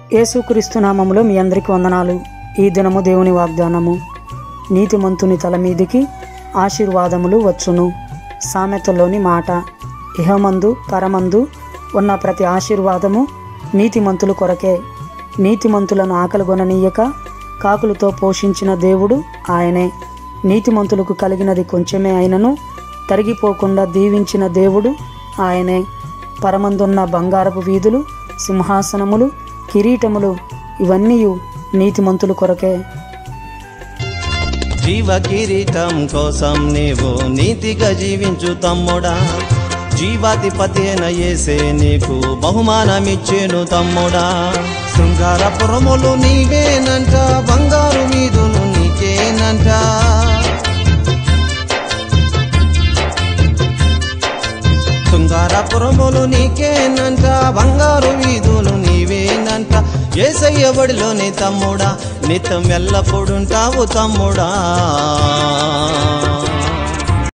యేసుక్రీస్తు నామములో మీ అందరికీ వందనాలు ఈ దినము దేవుని వాగ్దానము నీతిమంతుని తల మీదికి ఆశీర్వాదములు వచ్చును సామెతలోని మాట ఇహమందు పరమందు ఉన్న ప్రతి ఆశీర్వాదము నీతిమంతులు కొరకే నీతిమంతులను ఆకలిగొననీయక కాకులతో పోషించిన దేవుడు ఆయనే నీతిమంతులకు కలిగినది కొంచెమే అయినను తరిగిపోకుండా దీవించిన దేవుడు ఆయనే పరమందున్న బంగారపు వీధులు సింహాసనములు కిరీటములు ఇవన్నీ నీతిమంతుల కొరకే జీవ కిరీటం కోసం నీవు నీతిగా జీవించు తమ్ముడా జీవాధిపతి అయిన యేసే నీకు బహుమానమిచ్చేను తమ్ముడా శృంగారపురములు నీవేనంట బంగారు మీదును నీకేనంట శృంగారపురములు నీకేనంట బంగారు వీధులు నీవేనంట ఏసయ్య బడిలోని తమ్ముడా నిత్యం ఎల్లప్పుడుంటావు తమ్ముడా